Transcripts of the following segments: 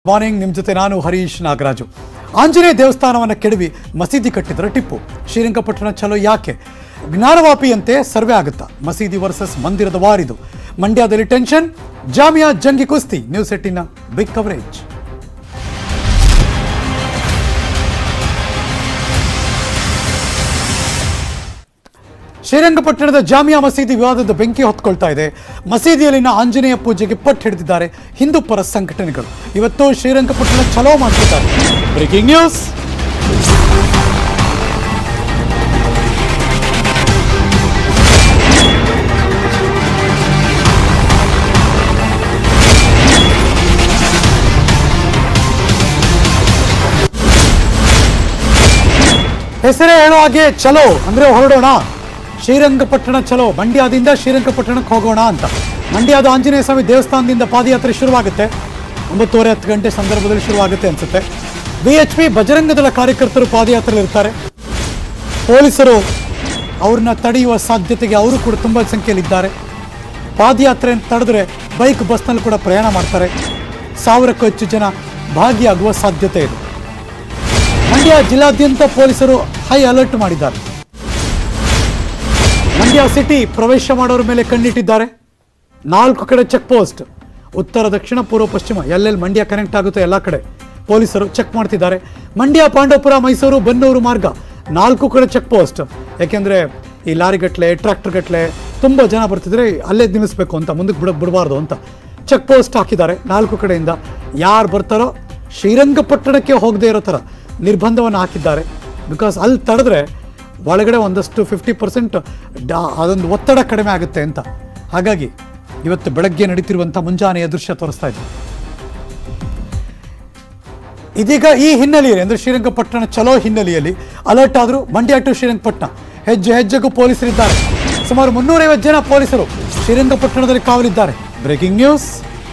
Morning ನಿಮ್ಮ ಜೊತೆ ನಾನು ಹರೀಶ್ ನಾಗರಾಜು ಆಂಜನೇಯ ದೇವಸ್ಥಾನವನ್ನು ಕೆಡವಿ ಮಸೀದಿ ಕಟ್ಟಿದ್ರೆ ಟಿಪ್ಪು ಶ್ರೀರಂಗಪಟ್ಟಣ ಚಲೋ ಯಾಕೆ ಜ್ಞಾನವಾಪಿಯಂತೆ ಸರ್ವೆ ಆಗುತ್ತಾ ಮಸೀದಿ ವರ್ಸಸ್ ಮಂದಿರದ ವಾರಿದು ಮಂಡ್ಯದಲ್ಲಿ ಟೆನ್ಷನ್ ಜಾಮಿಯಾ ಜಂಗಿ ಕುಸ್ತಿ ನ್ಯೂಸ್ ಎಟ್ಟಿನ ಬಿಗ್ ಕವರೇಜ್ ಶ್ರೀರಂಗಪಟ್ಟಣದ ಜಾಮಿಯಾ ಮಸೀದಿ ವಿವಾದದ ಬೆಂಕಿ ಹೊತ್ಕೊಳ್ತಾ ಇದೆ ಮಸೀದಿಯಲ್ಲಿನ ಆಂಜನೇಯ ಪೂಜೆಗೆ ಪಟ್ಟು ಹಿಡಿದಿದ್ದಾರೆ ಹಿಂದೂ ಪರ ಸಂಘಟನೆಗಳು ಇವತ್ತು ಶ್ರೀರಂಗಪಟ್ಟಣ ಚಲೋ ಮಾಡ್ತಿದ್ದಾರೆ ಬ್ರೇಕಿಂಗ್ ನ್ಯೂಸ್ ಹೆಸರೇ ಹೇಳೋ ಹಾಗೆ ಚಲೋ ಅಂದ್ರೆ ಹೊರಡೋಣ ಶ್ರೀರಂಗಪಟ್ಟಣ ಚಲೋ ಮಂಡ್ಯದಿಂದ ಶ್ರೀರಂಗಪಟ್ಟಣಕ್ಕೆ ಹೋಗೋಣ ಅಂತ ಮಂಡ್ಯದ ಆಂಜನೇಯ ಸ್ವಾಮಿ ದೇವಸ್ಥಾನದಿಂದ ಪಾದಯಾತ್ರೆ ಶುರುವಾಗುತ್ತೆ ಒಂಬತ್ತುವರೆ ಹತ್ತು ಗಂಟೆ ಸಂದರ್ಭದಲ್ಲಿ ಶುರುವಾಗುತ್ತೆ ಅನ್ಸುತ್ತೆ ಬಿ ಎಚ್ ಪಿ ಬಜರಂಗದಳ ಕಾರ್ಯಕರ್ತರು ಪಾದಯಾತ್ರೆಯಲ್ಲಿ ಇರ್ತಾರೆ ಪೊಲೀಸರು ಅವ್ರನ್ನ ತಡೆಯುವ ಸಾಧ್ಯತೆಗೆ ಅವರು ಕೂಡ ತುಂಬ ಸಂಖ್ಯೆಯಲ್ಲಿದ್ದಾರೆ ಪಾದಯಾತ್ರೆ ತಡೆದ್ರೆ ಬೈಕ್ ಬಸ್ನಲ್ಲಿ ಕೂಡ ಪ್ರಯಾಣ ಮಾಡ್ತಾರೆ ಸಾವಿರಕ್ಕೂ ಹೆಚ್ಚು ಜನ ಭಾಗಿಯಾಗುವ ಸಾಧ್ಯತೆ ಇದೆ ಮಂಡ್ಯ ಜಿಲ್ಲಾದ್ಯಂತ ಪೊಲೀಸರು ಹೈ ಅಲರ್ಟ್ ಮಾಡಿದ್ದಾರೆ ಮಂಡ್ಯ ಸಿಟಿ ಪ್ರವೇಶ ಮಾಡೋರ ಮೇಲೆ ಕಣ್ಣಿಟ್ಟಿದ್ದಾರೆ ನಾಲ್ಕು ಕಡೆ ಚೆಕ್ ಪೋಸ್ಟ್ ಉತ್ತರ ದಕ್ಷಿಣ ಪೂರ್ವ ಪಶ್ಚಿಮ ಎಲ್ಲೆಲ್ಲಿ ಮಂಡ್ಯ ಕನೆಕ್ಟ್ ಆಗುತ್ತೆ ಎಲ್ಲ ಕಡೆ ಪೊಲೀಸರು ಚೆಕ್ ಮಾಡ್ತಿದ್ದಾರೆ ಮಂಡ್ಯ ಪಾಂಡವಪುರ ಮೈಸೂರು ಬನ್ನೂರು ಮಾರ್ಗ ನಾಲ್ಕು ಕಡೆ ಚೆಕ್ ಪೋಸ್ಟ್ ಯಾಕೆಂದ್ರೆ ಈ ಲಾರಿ ಗಟ್ಲೆ ಟ್ರ್ಯಾಕ್ಟರ್ ಗಟ್ಲೆ ತುಂಬ ಜನ ಬರ್ತಿದ್ರೆ ಅಲ್ಲೇ ನಿಲ್ಲಿಸ್ಬೇಕು ಅಂತ ಮುಂದಕ್ಕೆ ಬಿಡ ಬಿಡಬಾರ್ದು ಅಂತ ಚೆಕ್ ಪೋಸ್ಟ್ ಹಾಕಿದ್ದಾರೆ ನಾಲ್ಕು ಕಡೆಯಿಂದ ಯಾರು ಬರ್ತಾರೋ ಶ್ರೀರಂಗಪಟ್ಟಣಕ್ಕೆ ಹೋಗದೆ ಇರೋ ಥರ ನಿರ್ಬಂಧವನ್ನು ಹಾಕಿದ್ದಾರೆ ಬಿಕಾಸ್ ಅಲ್ಲಿ ತಡೆದ್ರೆ ಒಳಗಡೆ ಒಂದಷ್ಟು ಫಿಫ್ಟಿ ಪರ್ಸೆಂಟ್ ಅದೊಂದು ಒತ್ತಡ ಕಡಿಮೆ ಆಗುತ್ತೆ ಅಂತ ಹಾಗಾಗಿ ಇವತ್ತು ಬೆಳಗ್ಗೆ ನಡೀತಿರುವಂಥ ಮುಂಜಾನೆಯ ದೃಶ್ಯ ತೋರಿಸ್ತಾ ಇದ್ದೆ ಇದೀಗ ಈ ಹಿನ್ನೆಲೆಯಲ್ಲಿ ಅಂದರೆ ಶ್ರೀರಂಗಪಟ್ಟಣ ಚಲೋ ಹಿನ್ನೆಲೆಯಲ್ಲಿ ಅಲರ್ಟ್ ಆದರೂ ಮಂಡ್ಯ ಟು ಶ್ರೀರಂಗಪಟ್ಟಣ ಹೆಜ್ಜೆ ಹೆಜ್ಜೆಗೂ ಪೊಲೀಸರಿದ್ದಾರೆ ಸುಮಾರು ಮುನ್ನೂರೈವತ್ತು ಜನ ಪೊಲೀಸರು ಶ್ರೀರಂಗಪಟ್ಟಣದಲ್ಲಿ ಕಾವಲಿದ್ದಾರೆ ಬ್ರೇಕಿಂಗ್ ನ್ಯೂಸ್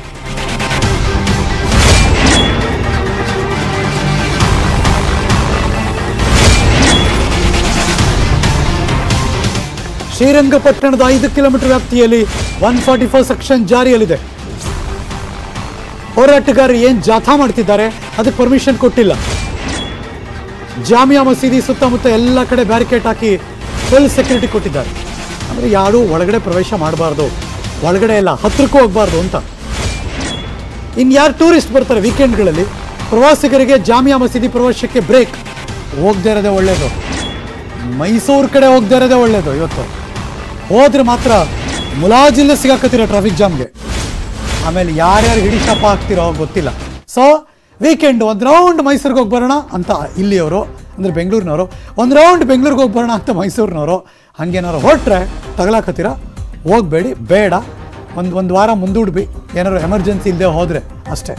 ಶ್ರೀರಂಗಪಟ್ಟಣದ ಐದು ಕಿಲೋಮೀಟರ್ ವ್ಯಾಪ್ತಿಯಲ್ಲಿ ಒನ್ ಫಾರ್ಟಿ ಫೋರ್ ಸೆಕ್ಷನ್ ಜಾರಿಯಲ್ಲಿದೆ ಹೋರಾಟಗಾರರು ಏನ್ ಜಾಥಾ ಮಾಡ್ತಿದ್ದಾರೆ ಅದಕ್ಕೆ ಪರ್ಮಿಷನ್ ಕೊಟ್ಟಿಲ್ಲ ಜಾಮಿಯಾ ಮಸೀದಿ ಸುತ್ತಮುತ್ತ ಎಲ್ಲ ಕಡೆ ಬ್ಯಾರಿಕೇಡ್ ಹಾಕಿ ಫುಲ್ ಸೆಕ್ಯೂರಿಟಿ ಕೊಟ್ಟಿದ್ದಾರೆ ಅಂದರೆ ಯಾರು ಒಳಗಡೆ ಪ್ರವೇಶ ಮಾಡಬಾರ್ದು ಒಳಗಡೆ ಎಲ್ಲ ಹತ್ರಕ್ಕೂ ಹೋಗಬಾರ್ದು ಅಂತ ಇನ್ನು ಯಾರು ಟೂರಿಸ್ಟ್ ಬರ್ತಾರೆ ವೀಕೆಂಡ್ಗಳಲ್ಲಿ ಪ್ರವಾಸಿಗರಿಗೆ ಜಾಮಿಯಾ ಮಸೀದಿ ಪ್ರವೇಶಕ್ಕೆ ಬ್ರೇಕ್ ಹೋಗದೇ ಇರೋದೇ ಒಳ್ಳೆಯದು ಮೈಸೂರು ಕಡೆ ಹೋಗದೇ ಇರೋದೇ ಒಳ್ಳೆಯದು ಇವತ್ತು ಹೋದ್ರೆ ಮಾತ್ರ ಮುಲಾಜಿಲ್ಲ ಸಿಗಾಕತ್ತಿರೋ ಟ್ರಾಫಿಕ್ ಜಾಮ್ಗೆ ಆಮೇಲೆ ಯಾರ್ಯಾರು ಹಿಡಿ ಶಾಪ ಹಾಕ್ತಿರೋ ಗೊತ್ತಿಲ್ಲ ಸೊ ವೀಕೆಂಡ್ ಒಂದು ರೌಂಡ್ ಮೈಸೂರಿಗೆ ಹೋಗಿ ಬರೋಣ ಅಂತ ಇಲ್ಲಿಯವರು ಅಂದರೆ ಬೆಂಗಳೂರಿನವರು ಒಂದು ರೌಂಡ್ ಬೆಂಗಳೂರಿಗೆ ಹೋಗಿ ಬರೋಣ ಅಂತ ಮೈಸೂರಿನವರು ಹಂಗೇನಾರು ಹೊರಟ್ರೆ ತಗಲಾಕತ್ತೀರ ಹೋಗಬೇಡಿ ಬೇಡ ಒಂದು ಒಂದು ವಾರ ಮುಂದೂಡ್ಬಿ ಏನಾದ್ರು ಎಮರ್ಜೆನ್ಸಿ ಇಲ್ಲದೆ ಹೋದರೆ ಅಷ್ಟೇ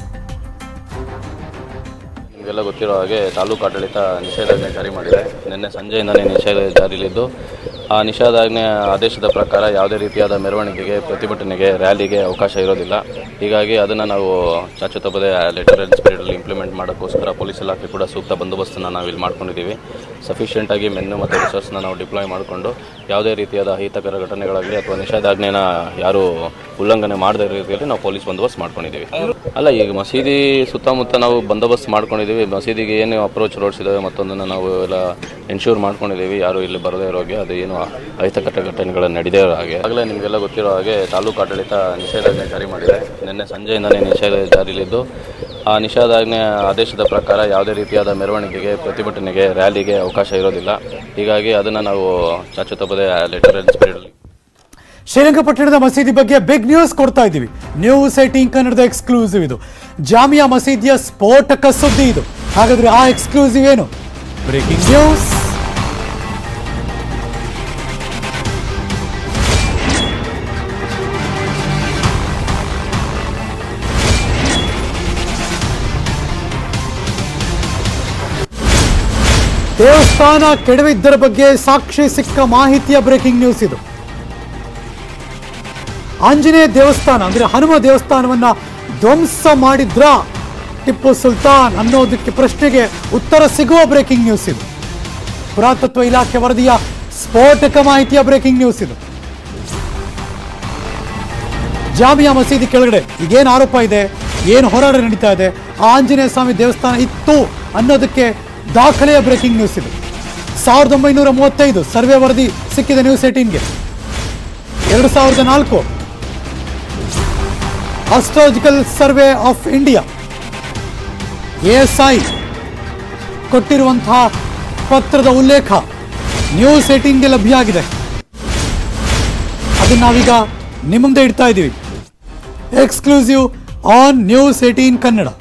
ನಿಮಗೆಲ್ಲ ಗೊತ್ತಿರೋ ಹಾಗೆ ತಾಲೂಕು ಆಡಳಿತ ನಿಷೇಧಾಜ್ಞೆ ಜಾರಿ ಮಾಡಿದೆ ನಿನ್ನೆ ಸಂಜೆಯಿಂದನೇ ನಿಷೇಧ ಜಾರಿಲಿದ್ದು ಆ ನಿಷೇಧಾಜ್ಞೆ ಆದೇಶದ ಪ್ರಕಾರ ಯಾವುದೇ ರೀತಿಯಾದ ಮೆರವಣಿಗೆಗೆ ಪ್ರತಿಭಟನೆಗೆ ರ್ಯಾಲಿಗೆ ಅವಕಾಶ ಇರೋದಿಲ್ಲ ಹೀಗಾಗಿ ಅದನ್ನು ನಾವು ಚಾಚು ತಪ್ಪದೆ ಲೆಟರ್ ಆ್ಯಂಡ್ ಸ್ಪಿರಿಟಲ್ಲಿ ಇಂಪ್ಲಿಮೆಂಟ್ ಮಾಡೋಕ್ಕೋಸ್ಕರ ಪೊಲೀಸ್ ಇಲಾಖೆ ಕೂಡ ಸೂಕ್ತ ಬಂದೋಬಸ್ತನ್ನು ನಾವು ಇಲ್ಲಿ ಮಾಡ್ಕೊಂಡಿದ್ದೀವಿ ಸಫಿಷಿಯೆಂಟಾಗಿ ಮೆನ್ನು ಮತ್ತು ರಿಸೋರ್ಸ್ನ ನಾವು ಡಿಪ್ಲಾಯ್ ಮಾಡಿಕೊಂಡು ಯಾವುದೇ ರೀತಿಯಾದ ಅಹಿತಕರ ಘಟನೆಗಳಾಗಲಿ ಅಥವಾ ನಿಷೇಧಾಜ್ಞೆನ ಯಾರು ಉಲ್ಲಂಘನೆ ಮಾಡದೇ ಇರೋ ರೀತಿಯಲ್ಲಿ ನಾವು ಪೊಲೀಸ್ ಬಂದೋಬಸ್ತ್ ಮಾಡ್ಕೊಂಡಿದ್ದೀವಿ ಅಲ್ಲ ಈಗ ಮಸೀದಿ ಸುತ್ತಮುತ್ತ ನಾವು ಬಂದೋಬಸ್ತ್ ಮಾಡ್ಕೊಂಡಿದ್ದೀವಿ ಮಸೀದಿಗೆ ಏನು ಅಪ್ರೋಚ್ ರೋಡ್ಸ್ ಇದಾವೆ ಮತ್ತೊಂದನ್ನು ನಾವು ಎಲ್ಲ ಎನ್ಶೂರ್ ಮಾಡ್ಕೊಂಡಿದ್ದೀವಿ ಯಾರು ಇಲ್ಲಿ ಬರದೇ ಇರೋ ಹಾಗೆ ಅದು ಏನು ಅಹಿತಕರ ಘಟನೆಗಳು ನಡೀದೇ ಇರೋ ಹಾಗೆ ಆಗಲೇ ನಿಮಗೆಲ್ಲ ಗೊತ್ತಿರೋ ಹಾಗೆ ತಾಲೂಕು ಆಡಳಿತ ನಿಷೇಧಾಜ್ಞೆ ಜಾರಿ ಮಾಡಿದೆ ನಿನ್ನೆ ಸಂಜೆಯಿಂದನೇ ನಿಷೇಧ ಜಾರಿಲಿದ್ದು ಆ ನಿಷೇಧಾಜ್ಞೆ ಆದೇಶದ ಪ್ರಕಾರ ಯಾವುದೇ ರೀತಿಯಾದ ಮೆರವಣಿಗೆಗೆ ಪ್ರತಿಭಟನೆಗೆ ರ್ಯಾಲಿಗೆ ಅವಕಾಶ ಇರೋದಿಲ್ಲ ಹೀಗಾಗಿ ಅದನ್ನು ನಾವು ಚಾಚು ತಪ್ಪದೆ ಲೆಟರ್ ಆ್ಯಂಡ್ ಸ್ಪಿರಿಟಲ್ಲಿ ಶ್ರೀರಂಗಪಟ್ಟಣದ ಮಸೀದಿ ಬಗ್ಗೆ ಬಿಗ್ ನ್ಯೂಸ್ ಕೊಡ್ತಾ ಇದ್ದೀವಿ ನ್ಯೂಸ್ ಏಟೀನ್ ಕನ್ನಡದ ಎಕ್ಸ್ಕ್ಲೂಸಿವ್ ಇದು ಜಾಮಿಯಾ ಮಸೀದಿಯ ಸ್ಫೋಟಕ ಸುದ್ದಿ ಇದು ಹಾಗಾದ್ರೆ ಆ ಎಕ್ಸ್ಕ್ಲೂಸಿವ್ ಏನು ಬ್ರೇಕಿಂಗ್ ನ್ಯೂಸ್ ದೇವಸ್ಥಾನ ಕೆಡವಿದ್ದರ ಬಗ್ಗೆ ಸಾಕ್ಷಿ ಸಿಕ್ಕ ಮಾಹಿತಿಯ ಬ್ರೇಕಿಂಗ್ ನ್ಯೂಸ್ ಇದು ಆಂಜನೇಯ ದೇವಸ್ಥಾನ ಅಂದ್ರೆ ಹನುಮ ದೇವಸ್ಥಾನವನ್ನ ಧ್ವಂಸ ಮಾಡಿದ್ರ ಟಿಪ್ಪು ಸುಲ್ತಾನ್ ಅನ್ನೋದಕ್ಕೆ ಪ್ರಶ್ನೆಗೆ ಉತ್ತರ ಸಿಗುವ ಬ್ರೇಕಿಂಗ್ ನ್ಯೂಸ್ ಇದು ಪುರಾತತ್ವ ಇಲಾಖೆ ವರದಿಯ ಸ್ಫೋಟಕ ಮಾಹಿತಿಯ ಬ್ರೇಕಿಂಗ್ ನ್ಯೂಸ್ ಇದು ಜಾಮಿಯಾ ಮಸೀದಿ ಕೆಳಗಡೆ ಈಗೇನು ಆರೋಪ ಇದೆ ಏನು ಹೋರಾಟ ನಡೀತಾ ಇದೆ ಆ ಆಂಜನೇಯ ಸ್ವಾಮಿ ದೇವಸ್ಥಾನ ಇತ್ತು ಅನ್ನೋದಕ್ಕೆ ದಾಖಲೆಯ ಬ್ರೇಕಿಂಗ್ ನ್ಯೂಸ್ ಇದು ಸಾವಿರದ ಒಂಬೈನೂರ ಮೂವತ್ತೈದು ಸರ್ವೆ ವರದಿ ಸಿಕ್ಕಿದೆ ನ್ಯೂಸ್ ಏಟೀನ್ಗೆ ಎರಡು ಸಾವಿರದ ನಾಲ್ಕು astrological survey of India ASI ಕೊಟ್ಟಿರುವಂತಹ ಪತ್ರದ ಉಲ್ಲೇಖ ನ್ಯೂಸ್ ಏಟೀನ್ಗೆ ಲಭ್ಯ ಆಗಿದೆ ಅದನ್ನ ನಾವೀಗ ನಿಮ್ಮ ಮುಂದೆ ಇಡ್ತಾ ಇದ್ದೀವಿ exclusive on news eighteen Kannada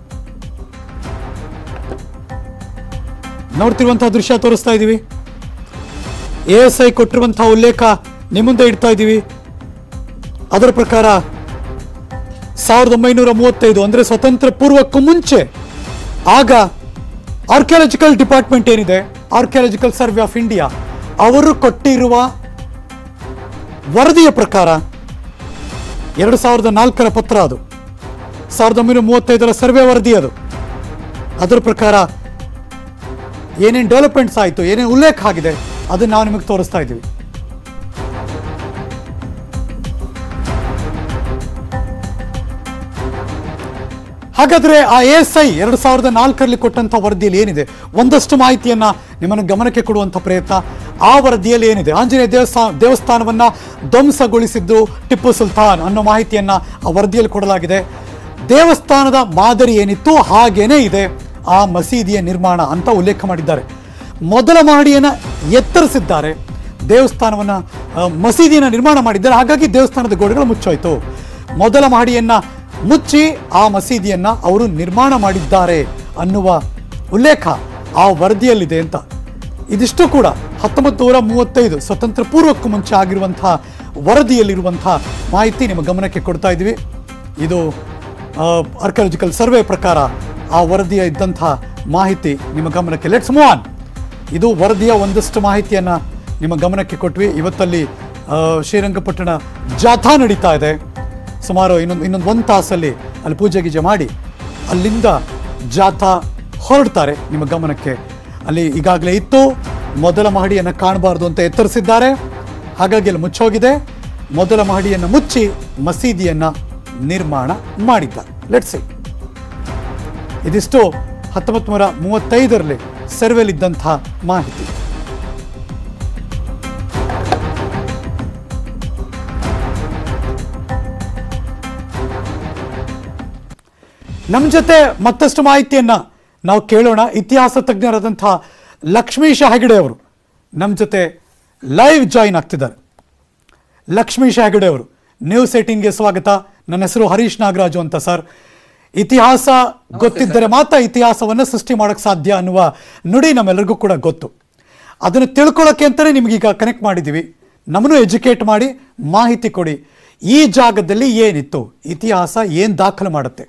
ನೋಡ್ತಿರುವಂತಹ ದೃಶ್ಯ ತೋರಿಸ್ತಾ ಇದ್ದೀವಿ ಎ ಎಸ್ ಐ ಕೊಟ್ಟಿರುವಂತಹ ಉಲ್ಲೇಖ ನಿಮ್ಮ ಮುಂದೆ ಇಡ್ತಾ ಇದ್ದೀವಿ ಅದರ ಪ್ರಕಾರ ಸಾವಿರದ ಒಂಬೈನೂರ ಮೂವತ್ತೈದು ಅಂದರೆ ಸ್ವತಂತ್ರ ಪೂರ್ವಕ್ಕೂ ಮುಂಚೆ ಆಗ ಆರ್ಕಿಯಾಲಜಿಕಲ್ ಡಿಪಾರ್ಟ್ಮೆಂಟ್ ಏನಿದೆ ಆರ್ಕಿಯಾಲಜಿಕಲ್ ಸರ್ವೆ ಆಫ್ ಇಂಡಿಯಾ ಅವರು ಕೊಟ್ಟಿರುವ ವರದಿಯ ಪ್ರಕಾರ ಎರಡು ಸಾವಿರದ ನಾಲ್ಕರ ಪತ್ರ ಅದು ಸಾವಿರದ ಒಂಬೈನೂರ ಮೂವತ್ತೈದರ ಸರ್ವೆ ವರದಿ ಅದು ಅದರ ಪ್ರಕಾರ ಏನೇನು ಡೆವಲಪ್ಮೆಂಟ್ಸ್ ಆಯಿತು ಏನೇನು ಉಲ್ಲೇಖ ಆಗಿದೆ ಅದನ್ನ ನಾವು ನಿಮಗೆ ತೋರಿಸ್ತಾ ಇದ್ದೀವಿ ಹಾಗಾದ್ರೆ ಆ ಎಸ್ ಐ ಎರಡು ಸಾವಿರದ ನಾಲ್ಕರಲ್ಲಿ ಕೊಟ್ಟಂತ ವರದಿಯಲ್ಲಿ ಏನಿದೆ ಒಂದಷ್ಟು ಮಾಹಿತಿಯನ್ನ ನಿಮ್ಮನ್ನು ಗಮನಕ್ಕೆ ಕೊಡುವಂತ ಪ್ರಯತ್ನ ಆ ವರದಿಯಲ್ಲಿ ಏನಿದೆ ಆಂಜನೇಯ ದೇವಸ್ಥಾನ ದೇವಸ್ಥಾನವನ್ನ ಧ್ವಂಸಗೊಳಿಸಿದ್ದು ಟಿಪ್ಪು ಸುಲ್ತಾನ್ ಅನ್ನೋ ಮಾಹಿತಿಯನ್ನ ಆ ವರದಿಯಲ್ಲಿ ಕೊಡಲಾಗಿದೆ ದೇವಸ್ಥಾನದ ಮಾದರಿ ಏನಿತ್ತು ಹಾಗೇನೇ ಇದೆ ಆ ಮಸೀದಿಯ ನಿರ್ಮಾಣ ಅಂತ ಉಲ್ಲೇಖ ಮಾಡಿದ್ದಾರೆ ಮೊದಲ ಮಹಡಿಯನ್ನ ಎತ್ತರಿಸಿದ್ದಾರೆ ದೇವಸ್ಥಾನವನ್ನ ಆ, ಮಸೀದಿಯನ್ನ ನಿರ್ಮಾಣ ಮಾಡಿದ್ದಾರೆ ಹಾಗಾಗಿ ದೇವಸ್ಥಾನದ ಗೋಡೆಗಳು ಮುಚ್ಚೋಯ್ತು ಮೊದಲ ಮಹಡಿಯನ್ನ ಮುಚ್ಚಿ ಆ ಮಸೀದಿಯನ್ನ ಅವರು ನಿರ್ಮಾಣ ಮಾಡಿದ್ದಾರೆ ಅನ್ನುವ ಉಲ್ಲೇಖ ಆ ವರದಿಯಲ್ಲಿದೆ ಅಂತ ಇದಿಷ್ಟು ಕೂಡ ಹತ್ತೊಂಬತ್ತು ನೂರ ಮೂವತ್ತೈದು ಸ್ವತಂತ್ರ ಪೂರ್ವಕ್ಕೂ ಮುಂಚೆ ಆಗಿರುವಂತಹ ವರದಿಯಲ್ಲಿರುವಂತಹ ಮಾಹಿತಿ ನಿಮ್ಮ ಗಮನಕ್ಕೆ ಕೊಡ್ತಾ ಇದ್ದೀವಿ ಇದು ಆರ್ಕಿಯಾಲಜಿಕಲ್ ಸರ್ವೆ ಪ್ರಕಾರ ಆ ವರದಿಯ ಇದ್ದಂತಹ ಮಾಹಿತಿ ನಿಮ್ಮ ಗಮನಕ್ಕೆ ಲೆಟ್ಸ್ ಮೂವ್ ಆನ್ ಇದು ವರದಿಯ ಒಂದಷ್ಟು ಮಾಹಿತಿಯನ್ನ ನಿಮ್ಮ ಗಮನಕ್ಕೆ ಕೊಟ್ವಿ ಇವತ್ತಲ್ಲಿ ಆ, ಶ್ರೀರಂಗಪಟ್ಟಣ ಜಾಥಾ ನಡೀತಾ ಇದೆ ಸುಮಾರು ಇನ್ನೊಂದು ಇನ್ನೊಂದು ಒಂದು ತಾಸಲ್ಲಿ ಅಲ್ಲಿ ಪೂಜೆ ಗೀಜೆ ಮಾಡಿ ಅಲ್ಲಿಂದ ಜಾಥಾ ಹೊರಡ್ತಾರೆ ನಿಮ್ಮ ಗಮನಕ್ಕೆ ಅಲ್ಲಿ ಈಗಾಗಲೇ ಇತ್ತು ಮೊದಲ ಮಹಡಿಯನ್ನು ಕಾಣಬಾರ್ದು ಅಂತ ಎತ್ತರಿಸಿದ್ದಾರೆ ಹಾಗಾಗಿ ಅಲ್ಲಿ ಮುಚ್ಚೋಗಿದೆ ಮೊದಲ ಮಹಡಿಯನ್ನು ಮುಚ್ಚಿ ಮಸೀದಿಯನ್ನ ನಿರ್ಮಾಣ ಮಾಡಿದ್ದಾರೆ ಲೆಟ್ಸ್ ಇದಿಷ್ಟು ಹತ್ತೊಂಬತ್ತು ನೂರ ಮೂವತ್ತೈದರಲ್ಲಿ ಸರ್ವೆಲಿದ್ದಂಥ ಮಾಹಿತಿ ನಮ್ಮ ಜೊತೆ ಮತ್ತಷ್ಟು ಮಾಹಿತಿಯನ್ನ ನಾವು ಕೇಳೋಣ ಇತಿಹಾಸ ತಜ್ಞರಾದಂಥ ಲಕ್ಷ್ಮೀಶ ಹೆಗಡೆ ಅವರು ನಮ್ಮ ಜೊತೆ ಲೈವ್ ಜಾಯಿನ್ ಆಗ್ತಿದ್ದಾರೆ ಲಕ್ಷ್ಮೀಶ ಹೆಗಡೆ ಅವರು ನ್ಯೂಸ್ ಏಟೀನ್ಗೆ ಸ್ವಾಗತ ನನ್ನ ಹೆಸರು ಹರೀಶ್ ನಾಗರಾಜು ಅಂತ ಸರ್ ಇತಿಹಾಸ ಗೊತ್ತಿದ್ದರೆ ಮಾತ್ರ ಇತಿಹಾಸವನ್ನು ಸೃಷ್ಟಿ ಮಾಡೋಕ್ಕೆ ಸಾಧ್ಯ ಅನ್ನುವ ನುಡಿ ನಮ್ಮೆಲ್ಲರಿಗೂ ಕೂಡ ಗೊತ್ತು ಅದನ್ನು ತಿಳ್ಕೊಳ್ಳೋಕೆ ಅಂತಲೇ ನಿಮಗೀಗ ಕನೆಕ್ಟ್ ಮಾಡಿದ್ದೀವಿ ನಮ್ಮನ್ನು ಎಜುಕೇಟ್ ಮಾಡಿ ಮಾಹಿತಿ ಕೊಡಿ ಈ ಜಾಗದಲ್ಲಿ ಏನಿತ್ತು ಇತಿಹಾಸ ಏನು ದಾಖಲು ಮಾಡುತ್ತೆ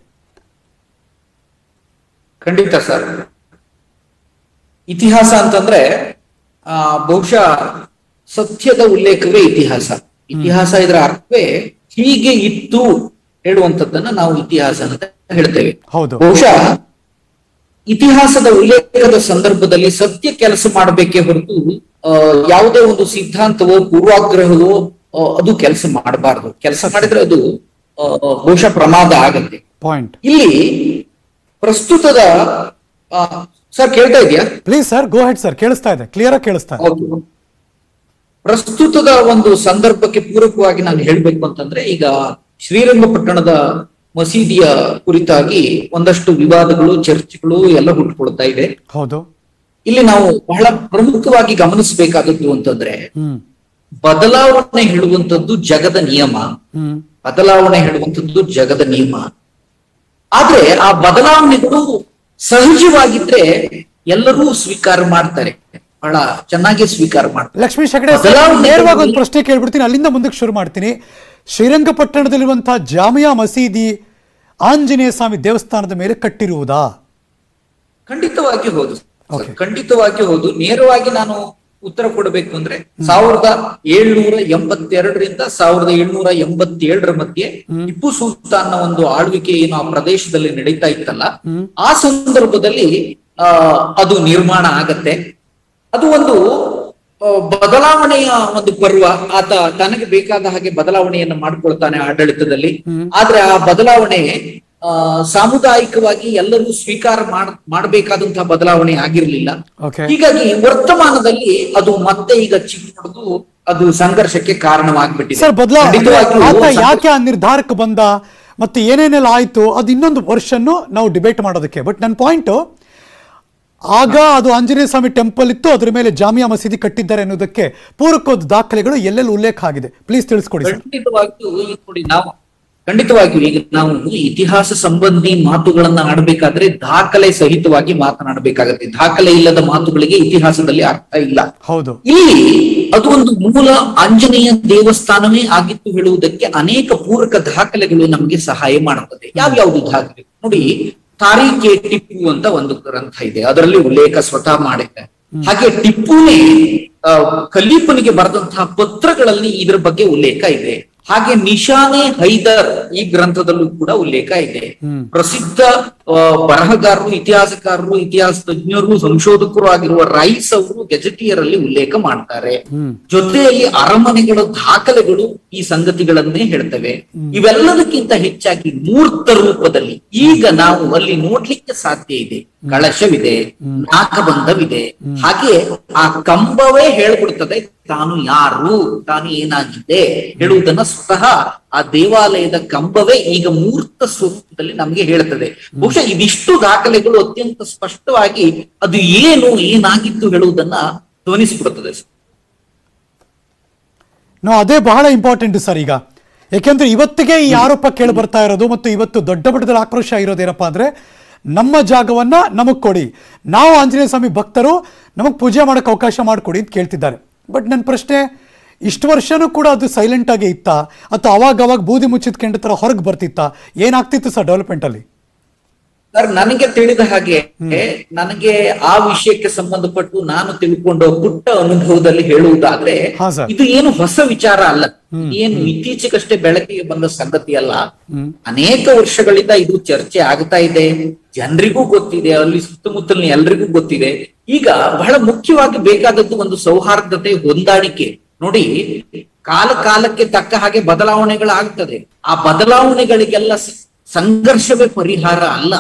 ಖಂಡಿತ ಸರ್ ಇತಿಹಾಸ ಅಂತಂದ್ರೆ ಆ ಬಹುಶಃ ಸತ್ಯದ ಉಲ್ಲೇಖವೇ ಇತಿಹಾಸ ಇತಿಹಾಸ ಇದರ ಅರ್ಥವೇ ಹೀಗೆ ಇತ್ತು ಹೇಳುವಂತದ್ದನ್ನ ನಾವು ಇತಿಹಾಸ ಅಂತ ಹೇಳ್ತೇವೆ ಹೌದು ಬಹುಶಃ ಇತಿಹಾಸದ ಉಲ್ಲೇಖದ ಸಂದರ್ಭದಲ್ಲಿ ಸತ್ಯ ಕೆಲಸ ಮಾಡಬೇಕೇ ಹೊರತು ಆ, ಯಾವುದೇ ಒಂದು ಸಿದ್ಧಾಂತವೋ ಪೂರ್ವಾಗ್ರಹವೋ ಆ, ಅದು ಕೆಲಸ ಮಾಡಬಾರದು ಕೆಲಸ ಮಾಡಿದ್ರೆ ಅದು ಆ, ಬಹುಶಃ ಪ್ರಮಾದ ಆಗತ್ತೆ ಪಾಯಿಂಟ್ ಇಲ್ಲಿ ಪ್ರಸ್ತುತದ ಆ, ಸರ್ ಕೇಳ್ತಾ ಇದೆಯಾ please sir go ahead sir ಕೇಳಿಸ್ತಾ ಇದೆ ಕ್ಲಿಯರ್ ಆಗಿ ಕೇಳಿಸ್ತಾ ಇದೆ ಹೌದು. ಪ್ರಸ್ತುತದ ಒಂದು ಸಂದರ್ಭಕ್ಕೆ ಪೂರಕವಾಗಿ ನಾನು ಹೇಳ್ಬೇಕು ಅಂತಂದ್ರೆ ಈಗ ಶ್ರೀರಂಗಪಟ್ಟಣದ ಮಸೀದಿಯ ಕುರಿತಾಗಿ ಒಂದಷ್ಟು ವಿವಾದಗಳು ಚರ್ಚೆಗಳು ಎಲ್ಲ ಹುಟ್ಟುಕೊಳ್ತಾ ಇದೆ ಹೌದು ಇಲ್ಲಿ ನಾವು ಬಹಳ ಪ್ರಮುಖವಾಗಿ ಗಮನಿಸಬೇಕಾದದ್ದು ಅಂತಂದ್ರೆ ಹ್ಮ್ ಬದಲಾವಣೆ ಹೇಳುವಂತದ್ದು ಜಗದ ನಿಯಮ ಹ್ಮ್ ಬದಲಾವಣೆ ಹೇಳುವಂಥದ್ದು ಜಗದ ನಿಯಮ ಆದ್ರೆ ಆ ಬದಲಾವಣೆಗಳು ಸಹಜವಾಗಿದ್ರೆ ಎಲ್ಲರೂ ಸ್ವೀಕಾರ ಮಾಡ್ತಾರೆ ಬಹಳ ಚೆನ್ನಾಗಿ ಸ್ವೀಕಾರ ಮಾಡ್ತಾರೆ ಲಕ್ಷ್ಮೀ ಹೆಗಡೆ ಸರ್, ಬದಲಾವಣೆ ನೇರವಾಗಿ ಒಂದು ಪ್ರಶ್ನೆ ಕೇಳ್ಬಿಡ್ತೀನಿ ಅಲ್ಲಿಂದ ಮುಂದಕ್ಕೆ ಶುರು ಮಾಡ್ತೀನಿ ಶ್ರೀರಂಗಪಟ್ಟಣದಲ್ಲಿರುವಂತಹ ಜಾಮಿಯಾ ಮಸೀದಿ ಆಂಜನೇಯ ಸ್ವಾಮಿ ದೇವಸ್ಥಾನದ ಮೇಲೆ ಕಟ್ಟಿರುವುದಾ ಖಂಡಿತವಾಗಿ ಹೌದು Okay. ಖಂಡಿತವಾಗಿ ಹೌದು ನೇರವಾಗಿ ನಾನು ಉತ್ತರ ಕೊಡಬೇಕು ಅಂದ್ರೆ ಸಾವಿರದ ಏಳ್ನೂರ ಎಂಬತ್ತೆರಡರಿಂದ ಸಾವಿರದ ಏಳ್ನೂರ ಎಂಬತ್ತೇಳರ ಮಧ್ಯೆ ಟಿಪ್ಪು ಸುಲ್ತಾನ್ನ ಒಂದು ಆಳ್ವಿಕೆ ಏನು ಆ ಪ್ರದೇಶದಲ್ಲಿ ನಡೀತಾ ಇತ್ತಲ್ಲ ಆ ಸಂದರ್ಭದಲ್ಲಿ ಆ ಅದು ನಿರ್ಮಾಣ ಆಗತ್ತೆ ಅದು ಒಂದು ಆ, ಬದಲಾವಣೆಯ ಒಂದು ಪರ್ವ ಆತ ತನಗೆ ಬೇಕಾದ ಹಾಗೆ ಬದಲಾವಣೆಯನ್ನು ಮಾಡ್ಕೊಳ್ತಾನೆ ಆಡಳಿತದಲ್ಲಿ ಆದ್ರೆ ಆ ಬದಲಾವಣೆ ಆ, ಸಾಮುದಾಯಿಕವಾಗಿ ಎಲ್ಲರೂ ಸ್ವೀಕಾರ ಮಾಡ್ ಮಾಡಬೇಕಾದಂತಹ ಬದಲಾವಣೆ ಆಗಿರ್ಲಿಲ್ಲ Okay. ಹೀಗಾಗಿ ವರ್ತಮಾನದಲ್ಲಿ ಅದು ಮತ್ತೆ ಈಗ ಚಿಕ್ಕ ಅದು ಸಂಘರ್ಷಕ್ಕೆ ಕಾರಣವಾಗ್ಬಿಟ್ಟಿದೆ ಸರ್ ಬದಲಾವಣೆ ಖಂಡಿತವಾಗಿಯೂ ಆತ ಸಂಘರ್ಷ- ಯಾಕೆ ಆ ನಿರ್ಧಾರಕ್ಕೆ ಬಂದ ಮತ್ತೆ ಏನೇನೆಲ್ಲ ಆಯ್ತು ಅದು ಇನ್ನೊಂದು ವರ್ಷನ್ನು ನಾವು ಡಿಬೇಟ್ ಮಾಡೋದಕ್ಕೆ ಬಟ್ ನನ್ನ ಪಾಯಿಂಟ್ ಆಗ ಅದು ಆಂಜನೇಯ ಸ್ವಾಮಿ ಟೆಂಪಲ್ ಇತ್ತು ಅದ್ರ ಮೇಲೆ ಜಾಮಿಯಾ ಮಸೀದಿ ಕಟ್ಟಿದ್ದಾರೆ ಅನ್ನೋದಕ್ಕೆ ಪೂರಕವಾದ ದಾಖಲೆಗಳು ಎಲ್ಲೆಲ್ಲಿ ಉಲ್ಲೇಖ ಆಗಿದೆ ಪ್ಲೀಸ್ ತಿಳಿಸ್ಕೊಡಿ ಸರ್ ಖಂಡಿತವಾಗಿಯೂ ಈಗ ನೋಡಿ ನಾವು ಖಂಡಿತವಾಗಿಯೂ ಈಗ ನಾವು ಇತಿಹಾಸ ಸಂಬಂಧಿ ಮಾತುಗಳನ್ನ ಆಡಬೇಕಾದ್ರೆ ದಾಖಲೆ ಸಹಿತವಾಗಿ ಮಾತನಾಡಬೇಕಾಗತ್ತೆ ದಾಖಲೆ ಇಲ್ಲದ ಮಾತುಗಳಿಗೆ ಇತಿಹಾಸದಲ್ಲಿ ಅರ್ಥ ಇಲ್ಲ ಹೌದು ಇಲ್ಲಿ ಅದು ಒಂದು ಮೂಲ ಆಂಜನೇಯ ದೇವಸ್ಥಾನವೇ ಆಗಿತ್ತು ಹೇಳುವುದಕ್ಕೆ ಅನೇಕ ಪೂರಕ ದಾಖಲೆಗಳು ನಮಗೆ ಸಹಾಯ ಮಾಡುತ್ತದೆ ಯಾವ್ಯಾವುದು ದಾಖಲೆ ನೋಡಿ ತಾರೀಖೆ ಟಿಪ್ಪು ಅಂತ ಒಂದು ಗ್ರಂಥ ಇದೆ ಅದರಲ್ಲಿ ಉಲ್ಲೇಖ ಸ್ವತಃ ಮಾಡಿದ್ದಾರೆ ಹಾಗೆ ಟಿಪ್ಪುನೇ ಆ, ಖಲೀಫನಿಗೆ ಬರೆದಂತಹ ಪತ್ರಗಳಲ್ಲಿ ಇದ್ರ ಬಗ್ಗೆ ಉಲ್ಲೇಖ ಇದೆ ಹಾಗೆ ನಿಶಾನೆ ಹೈದರ್ ಈ ಗ್ರಂಥದಲ್ಲೂ ಕೂಡ ಉಲ್ಲೇಖ ಇದೆ ಪ್ರಸಿದ್ಧ ಆ, ಬರಹಗಾರರು ಇತಿಹಾಸಕಾರರು ಇತಿಹಾಸ ತಜ್ಞರು ಸಂಶೋಧಕರು ಆಗಿರುವ ರೈಸ್ ಅವರು ಗೆಜೆಟಿಯರಲ್ಲಿ ಉಲ್ಲೇಖ ಮಾಡ್ತಾರೆ ಜೊತೆಯಲ್ಲಿ ಅರಮನೆಗಳ ದಾಖಲೆಗಳು ಈ ಸಂಗತಿಗಳನ್ನೇ ಹೇಳ್ತವೆ ಇವೆಲ್ಲದಕ್ಕಿಂತ ಹೆಚ್ಚಾಗಿ ಮೂರ್ತ ರೂಪದಲ್ಲಿ ಈಗ ನಾವು ಅಲ್ಲಿ ನೋಡ್ಲಿಕ್ಕೆ ಸಾಧ್ಯ ಇದೆ ಕಳಶವಿದೆ ನಾಗಬಂಧವಿದೆ ಹಾಗೆ ಆ ಕಂಬವೇ ಹೇಳ್ಬಿಡ್ತದೆ ತಾನು ಯಾರು ತಾನು ಏನಾಗಿದೆ ಹೇಳುವುದನ್ನ ಸ್ವತಃ ಆ ದೇವಾಲಯದ ಕಂಬವೇ ಈಗ ಮೂರ್ತ ಸ್ವರೂಪದಲ್ಲಿ ನಮ್ಗೆ ಹೇಳ್ತದೆ ಬಹುಶಃ ಇದಿಷ್ಟು ದಾಖಲೆಗಳು ಅತ್ಯಂತ ಸ್ಪಷ್ಟವಾಗಿ ಅದು ಏನು ಏನಾಗಿತ್ತು ಹೇಳುವುದನ್ನ ಧ್ವನಿಸಿಬಿಡುತ್ತದೆ ಸರ್. ನಾವು ಅದೇ ಬಹಳ ಇಂಪಾರ್ಟೆಂಟ್ ಸರ್ ಈಗ ಯಾಕೆಂದ್ರೆ ಇವತ್ತಿಗೆ ಈ ಆರೋಪ ಕೇಳಿ ಬರ್ತಾ ಇರೋದು ಮತ್ತು ಇವತ್ತು ದೊಡ್ಡ ಮಟ್ಟದಲ್ಲಿ ಆಕ್ರೋಶ ಇರೋದೇನಪ್ಪ ಅಂದ್ರೆ ನಮ್ಮ ಜಾಗವನ್ನ ನಮಗ್ ಕೊಡಿ ನಾವು ಆಂಜನೇಯ ಸ್ವಾಮಿ ಭಕ್ತರು ನಮಗ್ ಪೂಜೆ ಮಾಡಕ್ಕೆ ಅವಕಾಶ ಮಾಡಿಕೊಡಿ ಅಂತ ಕೇಳ್ತಿದ್ದಾರೆ ಬಟ್ ನನ್ನ ಪ್ರಶ್ನೆ ಇಷ್ಟು ವರ್ಷನೂ ಕೂಡ ಅದು ಸೈಲೆಂಟ್ ಆಗಿ ಇತ್ತಾ ಅಥವಾ ಅವಾಗ ಅವಾಗ ಬೂದಿ ಮುಚ್ಚಿದ ಕೆಂಡ ತರ ಹೊರಗೆ ಬರ್ತಿತ್ತಾ ಏನಾಗ್ತಿತ್ತು ಸರ್ ಡೆವಲಪ್ಮೆಂಟ್ ಅಲ್ಲಿ ಸರ್ ನನಗೆ ತಿಳಿದ ಹಾಗೆ ನನಗೆ ಆ ವಿಷಯಕ್ಕೆ ಸಂಬಂಧಪಟ್ಟು ನಾನು ತಿಳ್ಕೊಂಡ ಪುಟ್ಟ ಅನುಭವದಲ್ಲಿ ಹೇಳುವುದಾದ್ರೆ ಹಾ, ಸರ್. ಇದು ಏನು ಹೊಸ ವಿಚಾರ ಅಲ್ಲ ಏನು ಇತ್ತೀಚೆಗಷ್ಟೇ ಬೆಳಕಿಗೆ ಬಂದ ಸಂಗತಿ ಅಲ್ಲ ಅನೇಕ ವರ್ಷಗಳಿಂದ ಇದು ಚರ್ಚೆ ಆಗ್ತಾ ಇದೆ ಜನರಿಗೂ ಗೊತ್ತಿದೆ ಅಲ್ಲಿ ಸುತ್ತಮುತ್ತಲಿನ ಎಲ್ರಿಗೂ ಗೊತ್ತಿದೆ ಈಗ ಬಹಳ ಮುಖ್ಯವಾಗಿ ಬೇಕಾದದ್ದು ಒಂದು ಸೌಹಾರ್ದತೆ ಹೊಂದಾಣಿಕೆ ನೋಡಿ ಕಾಲ ಕಾಲಕ್ಕೆ ತಕ್ಕ ಹಾಗೆ ಬದಲಾವಣೆಗಳಾಗ್ತದೆ ಆ ಬದಲಾವಣೆಗಳಿಗೆಲ್ಲ ಸ- ಸಂಘರ್ಷವೇ ಪರಿಹಾರ ಅಲ್ಲ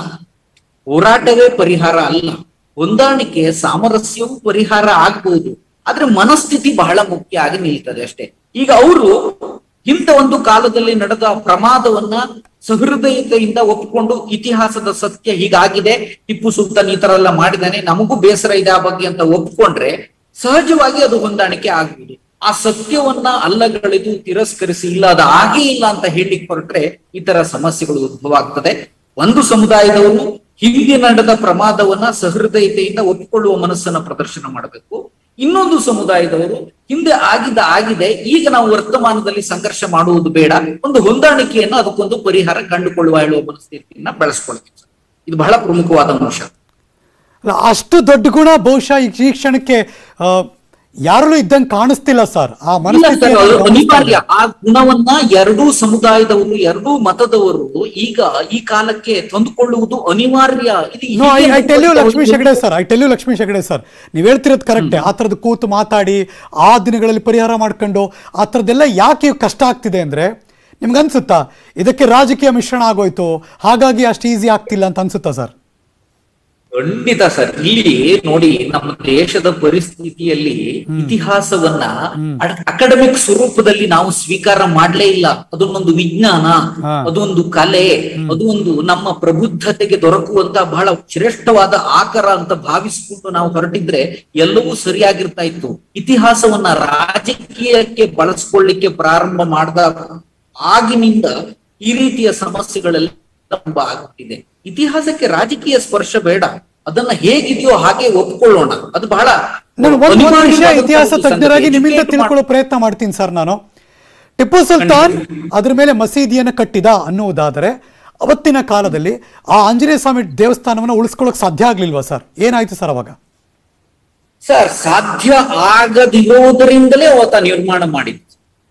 ಹೋರಾಟವೇ ಪರಿಹಾರ ಅಲ್ಲ ಹೊಂದಾಣಿಕೆ ಸಾಮರಸ್ಯವೂ ಪರಿಹಾರ ಆಗ್ಬಹುದು ಆದ್ರೆ ಮನಸ್ಥಿತಿ ಬಹಳ ಮುಖ್ಯ ಆಗಿ ನಿಲ್ತದೆ ಅಷ್ಟೇ ಈಗ ಅವರು ಇಂಥ ಒಂದು ಕಾಲದಲ್ಲಿ ನಡೆದ ಪ್ರಮಾದವನ್ನ ಸಹೃದಯತೆಯಿಂದ ಒಪ್ಪಿಕೊಂಡು ಇತಿಹಾಸದ ಸತ್ಯ ಹೀಗಾಗಿದೆ ಟಿಪ್ಪು ಸುಲ್ತಾನ್ ಈ ತರ ಎಲ್ಲ ಮಾಡಿದಾನೆ ನಮಗೂ ಬೇಸರ ಇದೆ ಆ ಬಗ್ಗೆ ಅಂತ ಒಪ್ಕೊಂಡ್ರೆ ಸಹಜವಾಗಿ ಅದು ಹೊಂದಾಣಿಕೆ ಆಗ್ಬಹುದು ಆ ಸತ್ಯವನ್ನ ಅಲ್ಲಗಳೆದು ತಿರಸ್ಕರಿಸಿ ಇಲ್ಲ ಅದು ಆಗೇ ಇಲ್ಲ ಅಂತ ಹೇಳಿಕ್ ಹೊರಟ್ರೆ ಈ ತರ ಸಮಸ್ಯೆಗಳು ಉದ್ಭವ ಆಗ್ತದೆ ಒಂದು ಸಮುದಾಯದವರು ಹಿಂದೆ ನಡೆದ ಪ್ರಮಾದವನ್ನ ಸಹೃದಯತೆಯಿಂದ ಒಪ್ಪಿಕೊಳ್ಳುವ ಮನಸ್ಸನ್ನ ಪ್ರದರ್ಶನ ಮಾಡಬೇಕು ಇನ್ನೊಂದು ಸಮುದಾಯದವರು ಹಿಂದೆ ಆಗಿದ್ದ ಆಗಿದೆ ಈಗ ನಾವು ವರ್ತಮಾನದಲ್ಲಿ ಸಂಘರ್ಷ ಮಾಡುವುದು ಬೇಡ ಒಂದು ಹೊಂದಾಣಿಕೆಯನ್ನು ಅದಕ್ಕೊಂದು ಪರಿಹಾರ ಕಂಡುಕೊಳ್ಳುವ ಹೇಳುವ ಮನಸ್ಥಿತಿಯನ್ನ ಬೆಳೆಸ್ಕೊಳ್ತೀವಿ ಸರ್. ಇದು ಬಹಳ ಪ್ರಮುಖವಾದ ಅಂಶ ಅಲ್ಲ, ಅಷ್ಟು ದೊಡ್ಡ ಗುಣ ಬಹುಶಃ ಈ ಈ ಕ್ಷಣಕ್ಕೆ ಆ, ಯಾರಲ್ಲೂ ಇದ್ದಂಗೆ ಕಾಣಿಸ್ತಿಲ್ಲ ಸರ್ ಆ ಇಲ್ಲ ಮನಸ್ಥಿತಿ ಸರ್, ಅದು ಅನಿವಾರ್ಯ ಆ ಗುಣವನ್ನ ಎರಡೂ ಸಮುದಾಯದವರು ಎರಡೂ ಮತದವರು ಈಗ ಈ ಕಾಲಕ್ಕೆ ತಂದುಕೊಳ್ಳುವುದು ಅನಿವಾರ್ಯ ಇದು ನೋ ಐ ಹೀಗೆ ಐ ಟೆಲ್ ಯು ಒಂದು Lakshmi Hegde sir I tell you Lakshmi Hegde sir ನೀವು ಹೇಳ್ತಿರೋದು ಕರೆಕ್ಟೇ ಆ ಥರದ್ದು ಕೂತು ಮಾತಾಡಿ ಆ ದಿನಗಳಲ್ಲಿ ಪರಿಹಾರ ಮಾಡ್ಕೊಂಡು ಆ ಥರದ್ದೆಲ್ಲ ಯಾಕೆ ಕಷ್ಟ ಆಗ್ತಿದೆ ಅಂದ್ರೆ ನಿಮ್ಗೆ ಅನ್ಸುತ್ತಾ ಇದಕ್ಕೆ ರಾಜಕೀಯ ಮಿಶ್ರಣ ಆಗೋಯ್ತು ಹಾಗಾಗಿ ಅಷ್ಟು ಈಸಿ ಆಗ್ತಿಲ್ಲ ಅಂತ ಅನ್ಸುತ್ತಾ ಸರ್ ಖಂಡಿತ ಸರ್ ಇಲ್ಲಿ ನೋಡಿ ನಮ್ಮ ದೇಶದ ಪರಿಸ್ಥಿತಿಯಲ್ಲಿ ಇತಿಹಾಸವನ್ನ ಅಕಾಡೆಮಿಕ್ ಸ್ವರೂಪದಲ್ಲಿ ನಾವು ಸ್ವೀಕಾರ ಮಾಡ್ಲೇ ಇಲ್ಲ ಅದನ್ನೊಂದು ವಿಜ್ಞಾನ ಹಾ. ಅದೊಂದು ಕಲೆ ಅದು ಒಂದು ನಮ್ಮ ಪ್ರಬುದ್ಧತೆಗೆ ದೊರಕುವಂತ ಬಹಳ ಶ್ರೇಷ್ಠವಾದ ಆಕಾರ ಅಂತ ಭಾವಿಸಿಕೊಂಡು ನಾವು ಹೊರಟಿದ್ರೆ ಎಲ್ಲವೂ ಸರಿಯಾಗಿರ್ತಾ ಇತ್ತು ಇತಿಹಾಸವನ್ನ ರಾಜಕೀಯಕ್ಕೆ ಬಳಸ್ಕೊಳ್ಳಿಕ್ಕೆ ಪ್ರಾರಂಭ ಮಾಡಿದ ಆಗಿನಿಂದ ಈ ರೀತಿಯ ಸಮಸ್ಯೆಗಳೆಲ್ಲ ತುಂಬ ಆಗುತ್ತಿದೆ ಇತಿಹಾಸಕ್ಕೆ ರಾಜಕೀಯ ಸ್ಪರ್ಶ ಬೇಡ ಅದನ್ನ ಹೇಗಿದೆಯೋ ಹಾಗೆ ಒಪ್ಕೊಳ್ಳೋಣ ಅದು ಬಹಳ ನಾನು ಒಂದು ಒಂದು ವಿಷಯ ಅನಿವಾರ್ಯವಾದಂತಹ ಇತಿಹಾಸ ಒಂದು ತಜ್ಞರಾಗಿ ಸಂಗತಿ. ನಿಮ್ಮಿಂದ Educate ತಿಳ್ಕೊಳ್ಳೋ ಪ್ರಯತ್ನ ಮಾಡ್ತೀನಿ ಸರ್ ನಾನು ಟಿಪ್ಪು ಸುಲ್ತಾನ್ ಅದ್ರ ಮೇಲೆ ಮಸೀದಿಯನ್ನು ಕಟ್ಟಿದ ಅನ್ನುವುದಾದರೆ ಅವತ್ತಿನ ಕಾಲದಲ್ಲಿ ಆ ಆಂಜನೇಯ ಸ್ವಾಮಿ ದೇವಸ್ಥಾನವನ್ನು ಉಳಿಸ್ಕೊಳ್ಳೋಕೆ ಸಾಧ್ಯ ಆಗ್ಲಿಲ್ವಾ ಸರ್ ಏನಾಯ್ತು ಸರ್ ಅವಾಗ ಸರ್ ಸಾಧ್ಯ ಆಗದಿರೋದರಿಂದಲೇ ಆತ ನಿರ್ಮಾಣ ಮಾಡಿದ್ದು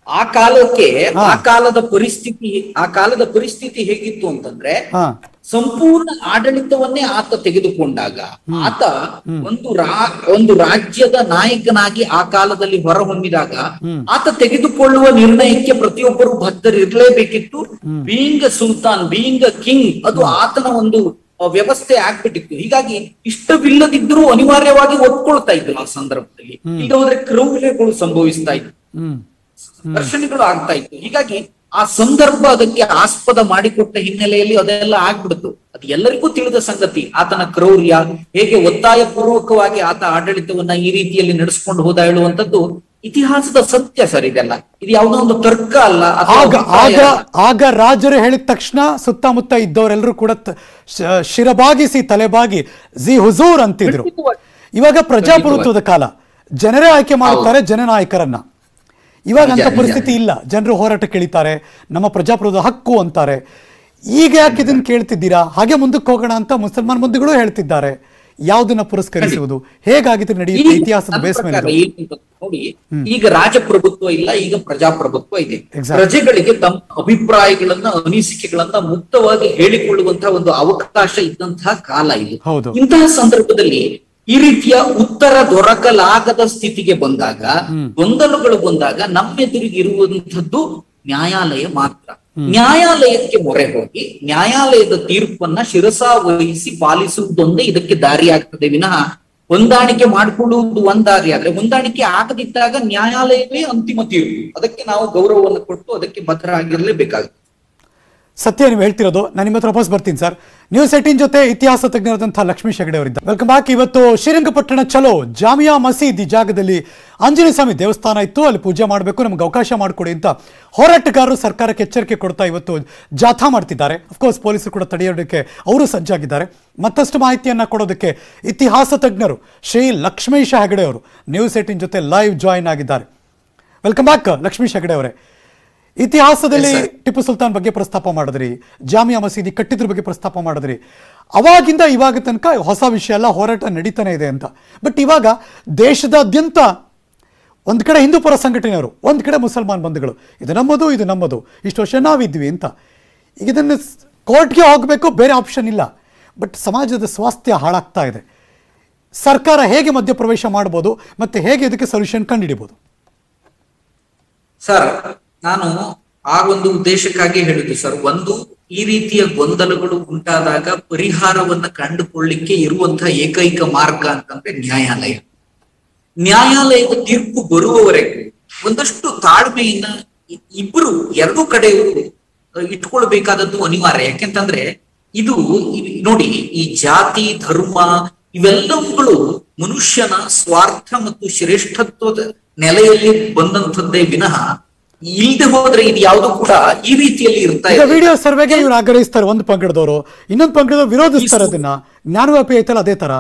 ಆ ಕಾಲಕ್ಕೆ ಆ ಕಾಲದ ಪರಿಸ್ಥಿತಿ ಆ ಕಾಲದ ಪರಿಸ್ಥಿತಿ ಹೇಗಿತ್ತು ಅಂತಂದ್ರೆ ಹಾ ಸಂಪೂರ್ಣ ಆಡಳಿತವನ್ನೇ ಆತ ತೆಗೆದುಕೊಂಡಾಗ ಆತ ಒಂದು ರಾ ಒಂದು ರಾಜ್ಯದ ನಾಯಕನಾಗಿ ಆ ಕಾಲದಲ್ಲಿ ಹೊರಹೊಮ್ಮಿದಾಗ ಆತ ತೆಗೆದುಕೊಳ್ಳುವ ನಿರ್ಣಯಕ್ಕೆ ಪ್ರತಿಯೊಬ್ಬರು ಬದ್ಧರಿರ್ಲೇಬೇಕಿತ್ತು ಬೀಯಿಂಗ್ ಸುಲ್ತಾನ್ ಬೀಯಿಂಗ್ ಕಿಂಗ್ ಅದು ಆತನ ಒಂದು ಆ, ವ್ಯವಸ್ಥೆ ಆಗ್ಬಿಟ್ಟಿತ್ತು ಹೀಗಾಗಿ ಇಷ್ಟವಿಲ್ಲದಿದ್ದರೂ ಅನಿವಾರ್ಯವಾಗಿ ಒಪ್ಕೊಳ್ತಾ ಇದ್ರು ಆ ಸಂದರ್ಭದಲ್ಲಿ ಈಗ ಹೋದ್ರೆ ಕ್ರೌರ್ಯಗಳು ಸಂಭವಿಸ್ತಾ ಇತ್ತು ಹ್ಮ್ ಘರ್ಷಣೆಗಳು ಆಗ್ತಾ ಇತ್ತು ಹೀಗಾಗಿ ಆ ಸಂದರ್ಭ ಅದಕ್ಕೆ ಆಸ್ಪದ ಮಾಡಿಕೊಟ್ಟ ಹಿನ್ನೆಲೆಯಲ್ಲಿ ಅದೆಲ್ಲ ಆಗ್ಬಿಡ್ತು ಅದು ಎಲ್ಲರಿಗೂ ತಿಳಿದ ಸಂಗತಿ ಆತನ ಕ್ರೌರ್ಯ ಹೇಗೆ ಒತ್ತಾಯ ಪೂರ್ವಕವಾಗಿ ಆತ ಆಡಳಿತವನ್ನ ಈ ರೀತಿಯಲ್ಲಿ ನಡೆಸ್ಕೊಂಡು ಹೋದ ಹೇಳುವಂತದ್ದು ಇತಿಹಾಸದ ಸತ್ಯ ಸರ್ ಇದೆಲ್ಲ ಇದು ಯಾವುದೋ ಒಂದು ತರ್ಕ ಅಲ್ಲ ಅಥವಾ ಆಗ ಅಭಿಪ್ರಾಯ ಆಗ ಅಲ್ಲ. ಆಗ ರಾಜರು ಹೇಳಿದ ತಕ್ಷಣ ಸುತ್ತಮುತ್ತ ಇದ್ದವರೆಲ್ಲರೂ ಕೂಡ ತ- ಶ- ಶಿರಬಾಗಿಸಿ ತಲೆಬಾಗಿ ಜಿ ಹುಜೂರ್ ಅಂತಿದ್ರು ಖಂಡಿತವಾಗಿ. ಇವಾಗ ಪ್ರಜಾಪ್ರಭುತ್ವದ ಕಾಲ ಜನರೇ ಆಯ್ಕೆ ಮಾಡುತ್ತಾರೆ ಜನನಾಯಕರನ್ನ ಇವಾಗ ಅಂತ ನಿಜ, ನಿಜ. ಪರಿಸ್ಥಿತಿ ಇಲ್ಲ ಜನರು ಹೋರಾಟ ಕೇಳಿತಾರೆ ನಮ್ಮ ಪ್ರಜಾಪ್ರಭುತ್ವ ಹಕ್ಕು ಅಂತಾರೆ ಈಗ ಯಾಕೆ ಇದನ್ನ ಕೇಳ್ತಿದ್ದೀರಾ ಹಾಗೆ ಮುಂದಕ್ಕೆ ಹೋಗೋಣ ಅಂತ ಮುಸಲ್ಮಾನ್ ಬಂಧುಗಳು ಹೇಳ್ತಿದ್ದಾರೆ ಯಾವುದನ್ನ ಪುರಸ್ಕರಿಸುವುದು ಹೇಗಾಗಿದ್ರೆ ನಡೆಯುತ್ತೆ ಈಗ ಇತಿಹಾಸದ ನನ್ನ ಬೇಸ್ ಮೇಲೆ ಪ್ರಕಾರ ಏನು ಅಂತ ನೋಡಿ ಈಗ ರಾಜಪ್ರಭುತ್ವ ಇಲ್ಲ ಈಗ ಪ್ರಜಾಪ್ರಭುತ್ವ ಇದೆ Exactly. ಪ್ರಜೆಗಳಿಗೆ ತಮ್ಮ ಅಭಿಪ್ರಾಯಗಳನ್ನ ಅನಿಸಿಕೆಗಳನ್ನ ಮುಕ್ತವಾಗಿ ಹೇಳಿಕೊಳ್ಳುವಂತಹ ಒಂದು ಅವಕಾಶ ಇದ್ದಂತಹ ಕಾಲ ಇದು ಹೌದು. ಇಂತಹ ಸಂದರ್ಭದಲ್ಲಿ ಈ ರೀತಿಯ ಉತ್ತರ ದೊರಕಲಾಗದ ಸ್ಥಿತಿಗೆ ಬಂದಾಗ ಗೊಂದಲಗಳು ಬಂದಾಗ ನಮ್ಮೆದುರಿಗೆ ಇರುವಂತದ್ದು ನ್ಯಾಯಾಲಯ ಮಾತ್ರ ನ್ಯಾಯಾಲಯಕ್ಕೆ ಮೊರೆ ಹೋಗಿ ನ್ಯಾಯಾಲಯದ ತೀರ್ಪನ್ನ ಶಿರಸಾ ವಹಿಸಿ ಪಾಲಿಸುವುದೊಂದೇ ಇದಕ್ಕೆ ದಾರಿಯಾಗ್ತದೆ ವಿನಃ ಹೊಂದಾಣಿಕೆ ಮಾಡಿಕೊಳ್ಳುವುದು ಒಂದ್ ದಾರಿ ಆದ್ರೆ ಹೊಂದಾಣಿಕೆ ಆಗದಿದ್ದಾಗ ನ್ಯಾಯಾಲಯವೇ ಅಂತಿಮ ತೀರ್ಪು ಅದಕ್ಕೆ ನಾವು ಗೌರವವನ್ನು ಕೊಟ್ಟು ಅದಕ್ಕೆ ಬದ್ಧರಾಗಿರ್ಲೇಬೇಕಾಗುತ್ತೆ ಸತ್ಯ ನೀವು ಹೇಳ್ತಿರೋದು ನಾನು ನಿಮ್ಮ ಹತ್ರ ವಾಪಸ್ ಬರ್ತೀನಿ ಸರ್ ನ್ಯೂಸ್ ಏಟೀನ್ ಜೊತೆ ಇತಿಹಾಸ ತಜ್ಞರಾದಂತಹ ಲಕ್ಷ್ಮೀಶ್ ಹೆಗಡೆ ಅವರಿದ್ದ ವೆಲ್ಕಮ್ ಬ್ಯಾಕ್ ಇವತ್ತು ಶ್ರೀರಂಗಪಟ್ಟಣ ಚಲೋ ಜಾಮಿಯಾ ಮಸೀದ್ ಈ ಜಾಗದಲ್ಲಿ ಆಂಜನೇಯ ಸ್ವಾಮಿ ದೇವಸ್ಥಾನ ಇತ್ತು ಅಲ್ಲಿ ಪೂಜೆ ಮಾಡಬೇಕು ನಮ್ಗೆ ಅವಕಾಶ ಮಾಡಿಕೊಡಿ ಅಂತ ಹೋರಾಟಗಾರರು ಸರ್ಕಾರಕ್ಕೆ ಎಚ್ಚರಿಕೆ ಕೊಡ್ತಾ ಇವತ್ತು ಜಾಥಾ ಮಾಡ್ತಿದ್ದಾರೆ ಅಫ್ಕೋರ್ಸ್ ಪೊಲೀಸರು ಕೂಡ ತಡೆಯೋದಕ್ಕೆ ಅವರು ಸಜ್ಜಾಗಿದ್ದಾರೆ ಮತ್ತಷ್ಟು ಮಾಹಿತಿಯನ್ನ ಕೊಡೋದಕ್ಕೆ ಇತಿಹಾಸ ತಜ್ಞರು ಶ್ರೀ ಲಕ್ಷ್ಮೀಶ ಹೆಗಡೆ ಅವರು ನ್ಯೂಸ್ ಏಟೀನ್ ಜೊತೆ ಲೈವ್ ಜಾಯಿನ್ ಆಗಿದ್ದಾರೆ ವೆಲ್ಕಮ್ ಬ್ಯಾಕ್ ಲಕ್ಷ್ಮೀಶ್ ಹೆಗಡೆ ಅವರೇ ಇತಿಹಾಸದಲ್ಲಿ Yes, sir. ಟಿಪ್ಪು ಸುಲ್ತಾನ್ ಬಗ್ಗೆ ಪ್ರಸ್ತಾಪ ಮಾಡಿದ್ರಿ ಜಾಮಿಯಾ ಮಸೀದಿ ಕಟ್ಟಿದ್ರ ಬಗ್ಗೆ ಪ್ರಸ್ತಾಪ ಮಾಡಿದ್ರಿ ಅವಾಗಿಂದ ಇವಾಗ ತನಕ ಹೊಸ ವಿಷಯ ಎಲ್ಲ ಹೋರಾಟ ನಡೀತಾನೆ ಇದೆ ಅಂತ ಬಟ್ ಇವಾಗ ದೇಶದಾದ್ಯಂತ ಒಂದು ಕಡೆ ಹಿಂದೂ ಪರ ಸಂಘಟನೆಯವರು ಒಂದು ಕಡೆ ಮುಸಲ್ಮಾನ್ ಬಂಧುಗಳು ಇದು ನಮ್ಮದು ಇದು ನಮ್ಮದು ಇಷ್ಟು ವರ್ಷ ನಾವಿದ್ವಿ ಅಂತ ಈಗ ಇದನ್ನು ಕೋರ್ಟ್ಗೆ ಹೋಗಬೇಕು ಬೇರೆ ಆಪ್ಷನ್ ಇಲ್ಲ ಬಟ್ ಸಮಾಜದ ಸ್ವಾಸ್ಥ್ಯ ಹಾಳಾಗ್ತಾ ಇದೆ ಸರ್ಕಾರ ಹೇಗೆ ಮಧ್ಯಪ್ರವೇಶ ಮಾಡ್ಬೋದು ಮತ್ತೆ ಹೇಗೆ ಇದಕ್ಕೆ ಸೊಲ್ಯೂಷನ್ ಕಂಡುಹಿಡಿಬೋದು ಸರ್ ನಾನು ಆ ಒಂದು ಉದ್ದೇಶಕ್ಕಾಗಿ ಹೇಳಿದ್ದು ಸರ್ ಒಂದು ಈ ರೀತಿಯ ಗೊಂದಲಗಳು ಉಂಟಾದಾಗ ಪರಿಹಾರವನ್ನ ಕಂಡುಕೊಳ್ಳಿಕ್ಕೆ ಇರುವಂತಹ ಏಕೈಕ ಮಾರ್ಗ ಅಂತಂದ್ರೆ ನ್ಯಾಯಾಲಯ ನ್ಯಾಯಾಲಯದ ತೀರ್ಪು ಬರುವವರೆಗೂ ಒಂದಷ್ಟು ತಾಳ್ಮೆಯಿಂದ ಇ- ಇಬ್ರು ಎರಡೂ ಕಡೆಯವರು ಅಹ್, ಇಟ್ಕೊಳ್ಬೇಕಾದದ್ದು ಅನಿವಾರ್ಯ ಯಾಕೆಂತಂದ್ರೆ ಇದು ಇ- ನೋಡಿ ಈ ಜಾತಿ ಧರ್ಮ ಇವೆಲ್ಲವುಗಳು ಮನುಷ್ಯನ ಸ್ವಾರ್ಥ ಮತ್ತು ಶ್ರೇಷ್ಠತ್ವದ ನೆಲೆಯಲ್ಲಿ ಬಂದಂಥದ್ದೇ ವಿನಃ ಇಲ್ಲದೆ ಹೋದ್ರೆ ಇದು ಯಾವುದು ಕೂಡ ಈ ರೀತಿಯಲ್ಲಿ ಇರ್ತಾ ಈಗ ಇದೆ ವಿಡಿಯೋ ಸರ್ವೆಗೆ ಇವ್ರು ಆಗ್ರಹಿಸ್ತಾರೆ ಒಂದು ಪಂಗಡದವರು ಇನ್ನೊಂದು ಪಂಗಡದವರು ವಿರೋಧಿಸ್ತಾರೆ ಅದನ್ನ ಜ್ಞಾನವ್ಯಾಪಿ ಐತಲ್ಲ ಅದೇ ತರ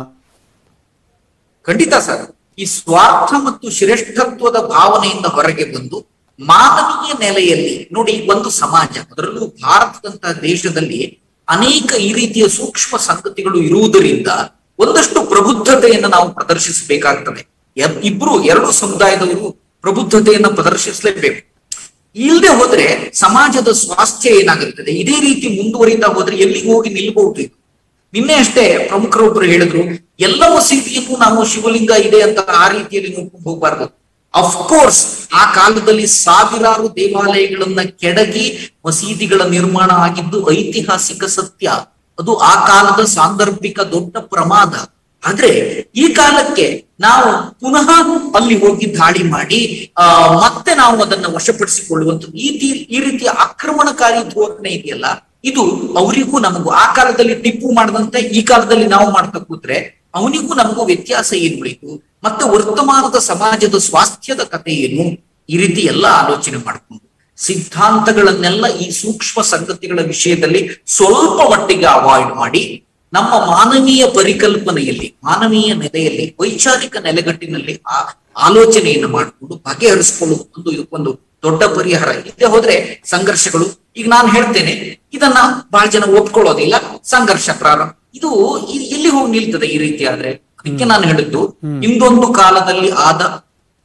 ಖಂಡಿತ ಸರ್ ಈ ಸ್ವಾರ್ಥ ಮತ್ತು ಶ್ರೇಷ್ಠತ್ವದ ಭಾವನೆಯಿಂದ ಹೊರಗೆ ಬಂದು ಮಾನವೀಯ ನೆಲೆಯಲ್ಲಿ ನೋಡಿ ಒಂದು ಸಮಾಜ ಅದರಲ್ಲೂ ಭಾರತದಂತಹ ದೇಶದಲ್ಲಿ ಅನೇಕ ಈ ರೀತಿಯ ಸೂಕ್ಷ್ಮ ಸಂಗತಿಗಳು ಇರುವುದರಿಂದ ಒಂದಷ್ಟು ಪ್ರಬುದ್ಧತೆಯನ್ನು ನಾವು ಪ್ರದರ್ಶಿಸಬೇಕಾಗ್ತದೆ ಎ- ಇಬ್ರು ಎರಡು ಸಮುದಾಯದವರು ಪ್ರಬುದ್ಧತೆಯನ್ನ ಪ್ರದರ್ಶಿಸಲೇಬೇಕು ಇಲ್ಲದೆ ಹೋದ್ರೆ ಸಮಾಜದ ಸ್ವಾಸ್ಥ್ಯ ಏನಾಗುತ್ತದೆ ಇದೇ ರೀತಿ ಮುಂದುವರಿತಾ ಹೋದ್ರೆ ಎಲ್ಲಿಗೆ ಹೋಗಿ ನಿಲ್ಬಹುದು ಇದು ನಿನ್ನೆ ಅಷ್ಟೇ ಪ್ರಮುಖರೊಬ್ಬರು ಹೇಳಿದ್ರು ಎಲ್ಲ ಮಸೀದಿಯಲ್ಲೂ ನಾವು ಶಿವಲಿಂಗ ಇದೆ ಅಂತ ಆ ರೀತಿಯಲ್ಲಿ ನೋಡ್ಕೊಂಡು ಹೋಗ್ಬಾರ್ದು ಅಫ್ಕೋರ್ಸ್ ಆ ಕಾಲದಲ್ಲಿ ಸಾವಿರಾರು ದೇವಾಲಯಗಳನ್ನ ಕೆಡಗಿ ಮಸೀದಿಗಳ ನಿರ್ಮಾಣ ಆಗಿದ್ದು ಐತಿಹಾಸಿಕ ಸತ್ಯ ಅದು ಆ ಕಾಲದ ಸಾಂದರ್ಭಿಕ ದೊಡ್ಡ ಪ್ರಮಾದ ಆದ್ರೆ ಈ ಕಾಲಕ್ಕೆ ನಾವು ಪುನಃ ಅಲ್ಲಿ ಹೋಗಿ ದಾಳಿ ಮಾಡಿ ಆ ಮತ್ತೆ ನಾವು ಅದನ್ನ ವಶಪಡಿಸಿಕೊಳ್ಳುವಂಥದ್ದು ಈ ತಿ- ಈ ರೀತಿಯ ಆಕ್ರಮಣಕಾರಿ ಧೋರಣೆ ಇದೆಯಲ್ಲ ಇದು ಅವರಿಗೂ ನಮಗೂ ಆ ಕಾಲದಲ್ಲಿ ಟಿಪ್ಪು ಮಾಡದಂತೆ ಈ ಕಾಲದಲ್ಲಿ ನಾವು ಮಾಡ್ತಾ ಕೂತ್ರೆ ಅವನಿಗೂ ನಮಗೂ ವ್ಯತ್ಯಾಸ ಏನು ಉಳಿತು ಮತ್ತೆ ವರ್ತಮಾನದ ಸಮಾಜದ ಸ್ವಾಸ್ಥ್ಯದ ಕಥೆ ಏನು ಈ ರೀತಿ ಎಲ್ಲ ಆಲೋಚನೆ ಮಾಡ್ಕೊಂಡು ಸಿದ್ಧಾಂತಗಳನ್ನೆಲ್ಲ ಈ ಸೂಕ್ಷ್ಮ ಸಂಗತಿಗಳ ವಿಷಯದಲ್ಲಿ ಸ್ವಲ್ಪ ಮಟ್ಟಿಗೆ ಅವಾಯ್ಡ್ ಮಾಡಿ ನಮ್ಮ ಮಾನವೀಯ ಪರಿಕಲ್ಪನೆಯಲ್ಲಿ ಮಾನವೀಯ ನೆಲೆಯಲ್ಲಿ ವೈಚಾರಿಕ ನೆಲೆಗಟ್ಟಿನಲ್ಲಿ ಆ ಆಲೋಚನೆಯನ್ನು ಮಾಡಿಕೊಂಡು ಬಗೆಹರಿಸಿಕೊಳ್ಳುವ ಒಂದು ಇದಕ್ಕೊಂದು ದೊಡ್ಡ ಪರಿಹಾರ ಇಲ್ಲದೆ ಹೋದ್ರೆ ಸಂಘರ್ಷಗಳು ಈಗ ನಾನು ಹೇಳ್ತೇನೆ ಇದನ್ನ ಬಹಳ ಜನ ಒಪ್ಕೊಳ್ಳೋದಿಲ್ಲ ಸಂಘರ್ಷ ಪ್ರಾರಂಭ ಇದು ಇ- ಎಲ್ಲಿ ಹೋಗಿ ನಿಲ್ತದೆ ಈ ರೀತಿ ಆದ್ರೆ ಅದಕ್ಕೆ ನಾನು ಹೇಳಿದ್ದು ಇಂದೊಂದು ಕಾಲದಲ್ಲಿ ಆದ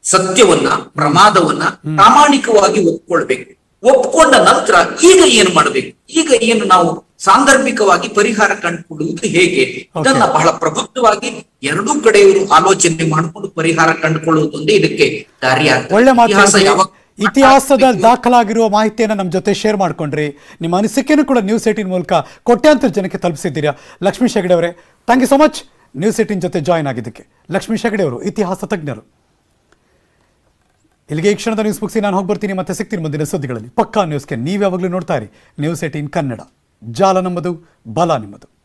ಸತ್ಯವನ್ನ ಪ್ರಮಾದವನ್ನ ಪ್ರಾಮಾಣಿಕವಾಗಿ ಒಪ್ಕೊಳ್ಬೇಕು ಒಪ್ಕೊಂಡ ನಂತರ ಈಗ ಏನು ಮಾಡಬೇಕು ಈಗ ಏನು ನಾವು ಸಾಂದರ್ಭಿಕವಾಗಿ ಪರಿಹಾರ ಕಂಡುಕೊಳ್ಳುವುದು ಹೇಗೆ ಇದನ್ನ ಬಹಳ ಪ್ರಬುದ್ಧವಾಗಿ ಎರಡೂ ಕಡೆಯವರು ಆಲೋಚನೆ ಮಾಡಿಕೊಂಡು ಪರಿಹಾರ ಕಂಡುಕೊಳ್ಳುವುದೊಂದೇ ಇದಕ್ಕೆ ದಾರಿಯಾಗ್ತದೆ ಒಳ್ಳೆ ಮಾತು ಇತಿಹಾಸ ಹೇಳಿದ್ರಿ. ಯಾವಾಗ ಇತಿಹಾಸದಲ್ಲಿ ದಾಖಲಾಗಿರುವ ಮಾಹಿತಿಯನ್ನು ನಮ್ಮ ಜೊತೆ ಶೇರ್ ಮಾಡ್ಕೊಂಡ್ರಿ ನಿಮ್ಮ ಅನಿಸಿಕೆನೂ ಕೂಡ ನ್ಯೂಸ್ ಏಟಿನ್ ಮೂಲಕ ಕೋಟ್ಯಾಂತರ ಜನಕ್ಕೆ ತಲುಪಿಸಿದ್ದೀರಾ ಲಕ್ಷ್ಮೀ ಹೆಗಡೆ ಅವರೇ thank you so much news eighteen ಜೊತೆ ಜಾಯ್ನ್ ಆಗಿದ್ದಕ್ಕೆ ಲಕ್ಷ್ಮೀ ಹೆಗಡೆ ಅವರು ಇತಿಹಾಸ ತಜ್ಞರು ಇಲ್ಲಿಗೆ ಈ ಕ್ಷಣದ ನ್ಯೂಸ್ ಮುಗಿಸಿ ನಾನು ಹೋಗಿ ಬರ್ತೀನಿ ಮತ್ತೆ ಸಿಗ್ತೀನಿ ಮುಂದಿನ ಸುದ್ದಿಗಳಲ್ಲಿ ಪಕ್ಕಾ ನ್ಯೂಸ್ಗೆ ನೀವು ಯಾವಾಗಲೂ ನೋಡ್ತಾ ಇರಿ ನ್ಯೂಸ್ ಏಟೀನ್ ಕನ್ನಡ ಜಾಲ ನಮ್ಮದು ಬಲ ನಿಮ್ಮದು